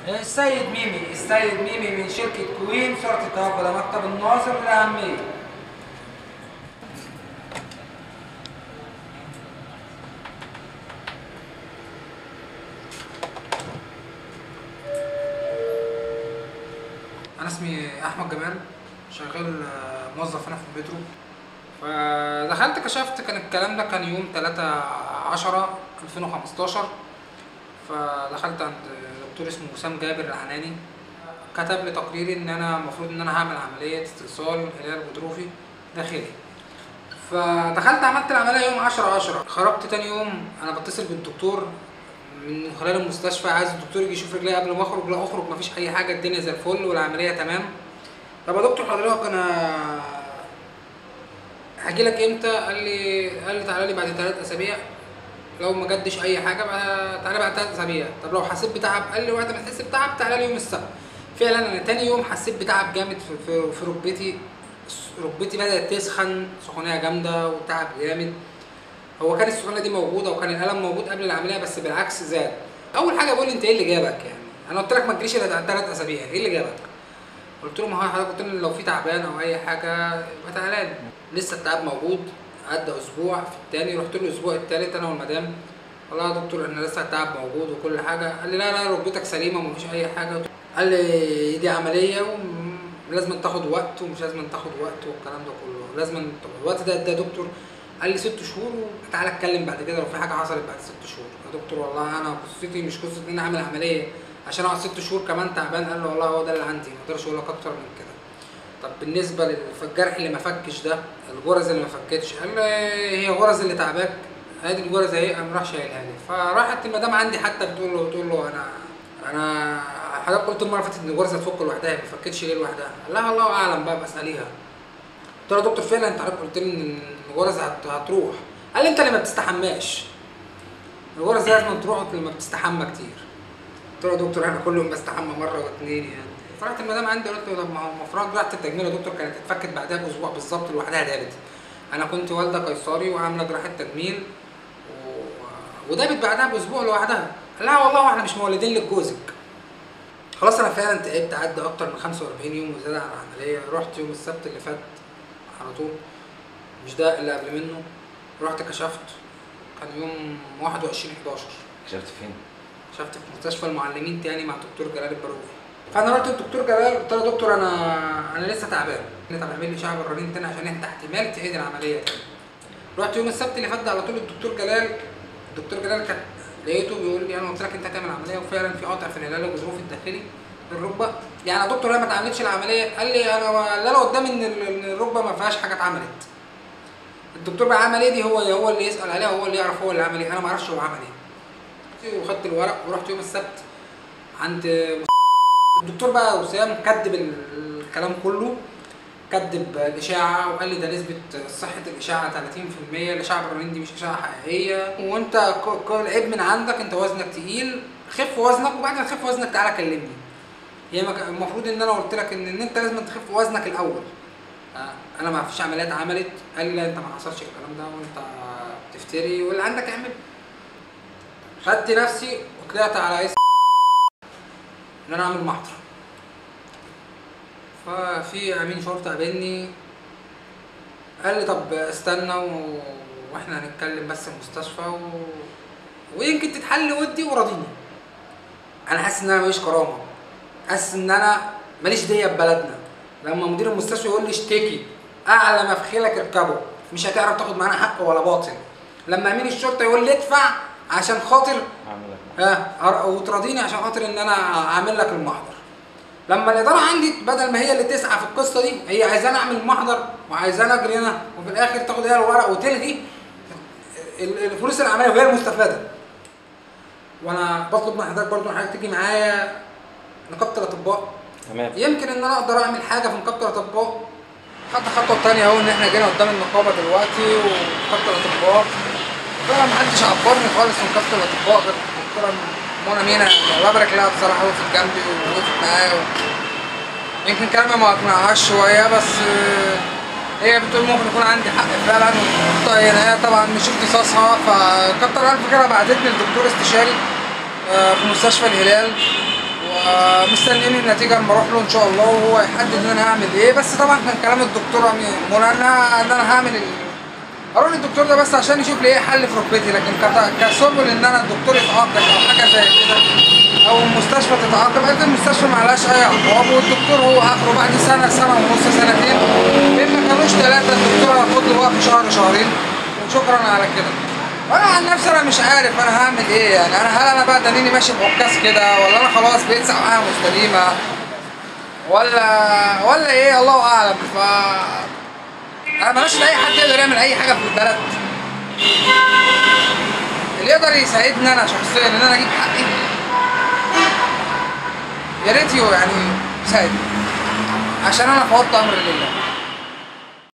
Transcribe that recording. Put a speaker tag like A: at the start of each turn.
A: السيد ميمي السيد ميمي من شركة كوين شرطة توكل مكتب الناصر للأهمية أنا اسمي أحمد جمال شغال آه، موظف هنا في المترو فدخلت كشفت كان الكلام ده كان يوم 3 10 2015 فدخلت عند دكتور اسمه وسام جابر العناني كتب لي تقريري ان انا المفروض ان انا هعمل عمليه استئصال هلال غضروفي داخلي فدخلت عملت العمليه يوم 10 10 خرجت تاني يوم انا بتصل بالدكتور من خلال المستشفى عايز الدكتور يجي يشوف رجلي قبل ما اخرج لا اخرج مفيش اي حاجه الدنيا زي الفل والعمليه تمام طب يا دكتور حضرتك انا هاجي لك امتى قال لي قال لي تعالى لي بعد ثلاث اسابيع لو ما جدش اي حاجه بقى تعالى بعد ثلاث اسابيع طب لو حسيت بتعب قال لي وقت ما تحس بتعب تعالى لي يوم السبت فعلا انا تاني يوم حسيت بتعب جامد في, في, في ركبتي ركبتي بدات تسخن سخونيه جامده وتعب جامد هو كان السخونه دي موجوده وكان الالم موجود قبل العمليه بس بالعكس زاد اول حاجه بقول لي انت ايه اللي جابك يعني انا قلت لك ما تجريش الا ثلاث اسابيع ايه اللي جابك قلت له ما هو حضرتك قلت لي لو في تعبان او اي حاجه يبقى تعالى لي لسه التعب موجود عدى اسبوع في التاني رحت له الاسبوع التالت انا والمدام والله يا دكتور احنا لسه التعب موجود وكل حاجه قال لي لا لا ركبتك سليمه ومفيش اي حاجه قال لي دي عمليه ولازم تاخد وقت ومش لازم تاخد وقت والكلام ده كله لازم طب الوقت ده ده دكتور قال لي ست شهور وتعالى اتكلم بعد كده لو في حاجه حصلت بعد ست شهور يا دكتور والله انا قصتي مش قصه ان انا اعمل عمليه عشان اقعد ست شهور كمان تعبان قال له والله هو ده اللي عندي ما اقدرش اقول لك اكتر من كده طب بالنسبه للجرح اللي ما فكش ده الغرز اللي ما فكتش قال لي هي غرز اللي تعباك ادي الغرز اهي قام راح شايلها لي فراحت المدام عندي حتى بتقول له بتقول له انا انا حضرتك قلت المره اللي فاتت ان الغرزه تفك لوحدها ما فكتش ليه لوحدها قال لها الله اعلم بقى بساليها قلت له يا دكتور فعلا انت حضرتك قلت لي ان الغرز هت- هتروح قال لي انت اللي ما بتستحماش الغرز لازم تروح لما بتستحمى كتير قلت له يا دكتور انا كل يوم بستحمى مره واتنين يعني فرحت المدام عندي قلت له طب ما هو المفروض جراحه التجميل يا دكتور كانت اتفكت بعدها باسبوع بالظبط لوحدها دابت انا كنت والده قيصري وعامله جراحه تجميل و... ودابت بعدها باسبوع لوحدها قال لها والله احنا مش مولدين لك جوزك خلاص انا فعلا تعبت عدى اكتر من 45 يوم وزياده عن العمليه رحت يوم السبت اللي فات على طول مش ده اللي قبل منه رحت كشفت كان يوم 21 11
B: كشفت فين؟
A: شفت في مستشفى المعلمين تاني مع دكتور جلال الباروفي فانا رحت للدكتور جلال قلت له يا دكتور انا انا لسه تعبان قال لي طب اعمل لي شعب الرنين تاني عشان انت احتمال تعيد العمليه تاني رحت يوم السبت اللي فات ده على طول الدكتور جلال الدكتور جلال كان لقيته بيقول لي انا قلت لك انت هتعمل عمليه وفعلا في قطع في الهلال الغضروفي الداخلي للركبه يعني يا دكتور انا ما اتعملتش العمليه قال لي انا اللي انا قدامي ان ال- إن الركبه ما فيهاش حاجه اتعملت الدكتور بقى عمل ايه دي هو هو اللي يسال عليها هو اللي يعرف هو اللي عمل ايه انا ما اعرفش هو عمل ايه وخدت الورق ورحت يوم السبت عند الدكتور بقى وسام كدب ال- الكلام كله كدب الاشاعه وقال لي ده نسبه صحه الاشاعه 30% الاشعه الرنين دي مش اشاعه حقيقيه وانت ك- ك- العيب من عندك انت وزنك تقيل خف وزنك وبعد ما تخف وزنك تعالى كلمني هي ما كان- المفروض ان انا قلت لك ان, ان انت لازم تخف وزنك الاول آه، انا ما فيش عمليات عملت قال لي لا انت ما حصلش الكلام ده وانت بتفتري واللي عندك اعمل خدت نفسي وطلعت على اس ان انا اعمل محضر ففي امين شرطه قابلني قال لي طب استنى و... واحنا هنتكلم بس في المستشفى و... ويمكن تتحل ودي وراضيني انا حاسس ان انا ماليش كرامه حاسس ان انا ماليش ديه في بلدنا لما مدير المستشفى يقول لي اشتكي اعلى ما في خيلك اركبه مش هتعرف تاخد معانا حق ولا باطل لما امين الشرطه يقول لي ادفع عشان خاطر
B: هعمل لك
A: ها أر- وتراضيني عشان خاطر ان انا اعمل لك المحضر لما الاداره عندي بدل ما هي اللي تسعى في القصه دي هي عايزاني اعمل محضر وعايزاني اجري انا وفي الاخر تاخد هي الورق وتلغي ال- الفلوس العمليه وهي المستفاده وانا بطلب من حضرتك برضو ان حضرتك تيجي معايا نقابه الاطباء
B: تمام
A: يمكن ان انا اقدر اعمل حاجه في نقابه الاطباء خدت خطوه تانية اهو ان احنا جينا قدام النقابه دلوقتي ونقابه الاطباء فعلا محدش عبرني خالص في نقابه الاطباء غير الدكتوره منى مينا الله يبارك لها بصراحه وقفت جنبي ووقفت معايا و... يمكن كلامي ما اقنعهاش شويه بس آه، هي بتقول ممكن يكون عندي حق فعلا طيب هي طبعا مش اختصاصها فكتر الف خيرها بعتتني لدكتور استشاري آه، في مستشفى الهلال و آه، مستنيين النتيجه لما اروح له ان شاء الله وهو يحدد ان انا هعمل ايه بس طبعا كان كلام الدكتور منى ان انا ان انا هعمل ال... اروح للدكتور ده بس عشان يشوف لي ايه حل في ركبتي لكن كت- كسبل ان انا الدكتور يتعاقب او حاجه زي كده او المستشفى تتعاقب قد المستشفى ما عليهاش اي عقاب والدكتور هو اخره بعد سنه سنه ونص سنتين ان ما كانوش ثلاثه الدكتور هياخد له وقت شهر شهرين وشكرا على كده وانا عن نفسي انا مش عارف انا هعمل ايه يعني انا هل انا بقى دنيني ماشي بعكاز كده ولا انا خلاص بقيت سقعه مستديمه ولا ولا ايه الله اعلم ف انا ماليش لاي حد يقدر يعمل اي حاجه في البلد اللي يقدر يساعدني انا شخصيا ان انا اجيب حقي يا ريت يو- يعني يساعدني عشان انا فوضت امر لله